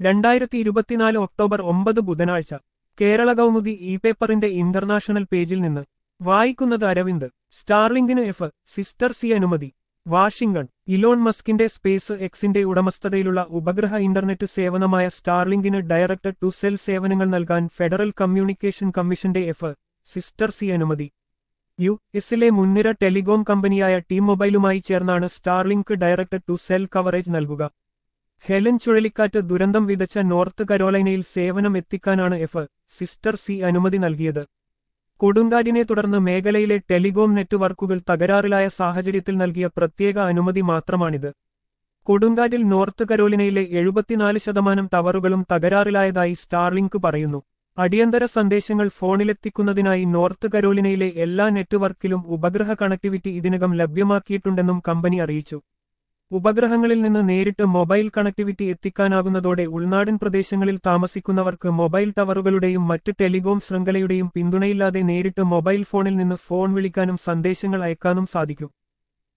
രണ്ടായിരത്തി ഇരുപത്തിനാല് ഒക്ടോബർ ഒമ്പത് ബുധനാഴ്ച കേരള കൗമുദി ഇ പേപ്പറിന്റെ ഇന്റർനാഷണൽ പേജിൽ നിന്ന് വായിക്കുന്നത് അരവിന്ദ് സ്റ്റാർലിങ്കിന് എഫ് സിസ്റ്റർ സി അനുമതി വാഷിംഗ്ടൺ ഇലോൺ മസ്കിന്റെ സ്പേസ് എക്സിന്റെ ഉടമസ്ഥതയിലുള്ള ഉപഗ്രഹ ഇന്റർനെറ്റ് സേവനമായ സ്റ്റാർലിങ്കിന് ഡയറക്ടർ ടു സെൽ സേവനങ്ങൾ നൽകാൻ ഫെഡറൽ കമ്മ്യൂണിക്കേഷൻ കമ്മീഷന്റെ എഫ് സിസ്റ്റർ സി അനുമതി യു എസിലെ മുൻനിര ടെലികോം കമ്പനിയായ ടി മൊബൈലുമായി ചേർന്നാണ് Starlink director to cell coverage നൽകുക ഹെലൻ ചുഴലിക്കാറ്റ് ദുരന്തം വിതച്ച നോർത്ത് കരോലൈനയിൽ സേവനം എത്തിക്കാനാണ് എഫ് സിസ്റ്റർ സി അനുമതി നൽകിയത് കൊടുങ്കാറ്റിനെ തുടർന്ന് മേഖലയിലെ ടെലികോം നെറ്റ്വർക്കുകൾ തകരാറിലായ സാഹചര്യത്തിൽ നൽകിയ പ്രത്യേക അനുമതി മാത്രമാണിത് കൊടുങ്കാറ്റിൽ നോർത്ത് കരോലിനയിലെ എഴുപത്തിനാല് ശതമാനം ടവറുകളും തകരാറിലായതായി സ്റ്റാർലിങ്ക് പറയുന്നു അടിയന്തര സന്ദേശങ്ങൾ ഫോണിലെത്തിക്കുന്നതിനായി നോർത്ത് കരോലിനയിലെ എല്ലാ നെറ്റ്വർക്കിലും ഉപഗ്രഹ കണക്ടിവിറ്റി ഇതിനകം ലഭ്യമാക്കിയിട്ടുണ്ടെന്നും കമ്പനി അറിയിച്ചു ഉപഗ്രഹങ്ങളിൽ നിന്ന് നേരിട്ട് മൊബൈൽ കണക്ടിവിറ്റി എത്തിക്കാനാകുന്നതോടെ ഉൾനാടൻ പ്രദേശങ്ങളിൽ താമസിക്കുന്നവർക്ക് മൊബൈൽ ടവറുകളുടെയും മറ്റ് ടെലികോം ശൃംഖലയുടെയും പിന്തുണയില്ലാതെ നേരിട്ട് മൊബൈൽ ഫോണിൽ നിന്ന് ഫോൺ വിളിക്കാനും സന്ദേശങ്ങൾ അയക്കാനും സാധിക്കും